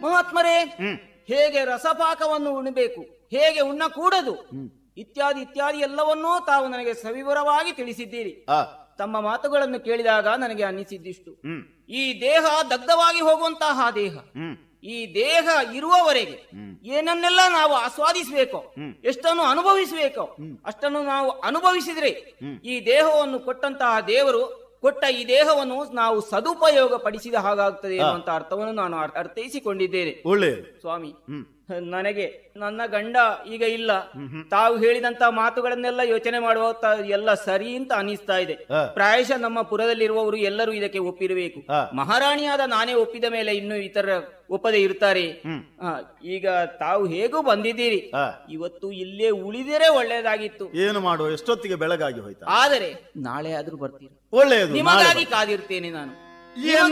ಮಹಾತ್ಮರೇ ಹ್ಮ್ ಹೇಗೆ ರಸಪಾಕವನ್ನು ಉಣಬೇಕು ಹೇಗೆ ಉಣ್ಣಕೂಡದು ಇತ್ಯಾದಿ ಇತ್ಯಾದಿ ಎಲ್ಲವನ್ನೂ ತಾವು ನನಗೆ ಸವಿವರವಾಗಿ ತಿಳಿಸಿದ್ದೀರಿ ಆ ತಮ್ಮ ಮಾತುಗಳನ್ನು ಕೇಳಿದಾಗ ನನಗೆ ಅನ್ನಿಸಿದ್ದಿಷ್ಟು ಹ್ಮ್ ಈ ದೇಹ ದಗ್ಧವಾಗಿ ಹೋಗುವಂತಹ ದೇಹ ಹ್ಮ್ ಈ ದೇಹ ಇರುವವರೆಗೆ ಹ್ಮ್. ಏನನ್ನೆಲ್ಲ ನಾವು ಆಸ್ವಾದಿಸಬೇಕೋ ಹ್ಮ್. ಎಷ್ಟನ್ನು ಅನುಭವಿಸಬೇಕೋ ಅಷ್ಟನ್ನು ನಾವು ಅನುಭವಿಸಿದ್ರೆ ಹ್ಮ್. ಈ ದೇಹವನ್ನು ಕೊಟ್ಟಂತಹ ದೇವರು ಕೊಟ್ಟ ಈ ದೇಹವನ್ನು ನಾವು ಸದುಪಯೋಗ ಪಡಿಸಿದ ಹಾಗಾಗ್ತದೆ ಎನ್ನುವಂತ ಅರ್ಥವನ್ನು ನಾನು ಅರ್- ಅರ್ಥೈಸಿಕೊಂಡಿದ್ದೇನೆ ಒಳ್ಳೆಯದು ಸ್ವಾಮಿ ಹ್ಮ್ ನನಗೆ ನನ್ನ ಗಂಡ ಈಗ ಇಲ್ಲ ತಾವು ಹೇಳಿದಂತ ಮಾತುಗಳನ್ನೆಲ್ಲ ಯೋಚನೆ ಮಾಡುವ ತ- ಎಲ್ಲ ಸರಿ ಅಂತ ಅನಿಸ್ತಾ ಇದೆ ಹಾ. ಪ್ರಾಯಶಃ ನಮ್ಮ ಪುರದಲ್ಲಿರುವವರು ಎಲ್ಲರೂ ಇದಕ್ಕೆ ಒಪ್ಪಿರಬೇಕು ಹಾ. ಮಹಾರಾಣಿಯಾದ ನಾನೇ ಒಪ್ಪಿದ ಮೇಲೆ ಇನ್ನು ಇತರ ಒಪ್ಪದೆ ಇರ್ತಾರೆ ಹ್ಮ್. ಆ, ಈಗ ತಾವು ಹೇಗೂ ಬಂದಿದ್ದೀರಿ ಆ ಇವತ್ತು ಇಲ್ಲೇ ಉಳಿದರೆ ಒಳ್ಳೆಯದಾಗಿತ್ತು ಏನು ಮಾಡುವ ಎಷ್ಟೊತ್ತಿಗೆ ಬೆಳಗಾಗಿ ಹೋಯ್ತಾ ಆದರೆ ನಾಳೆ ಆದ್ರೂ ಬರ್ತೀರಿ ಒಳ್ಳೆಯದು ನಾಳೆ ನಿಮಗಾಗಿ ಕಾದಿರ್ತೇನೆ ನಾನು ಏನು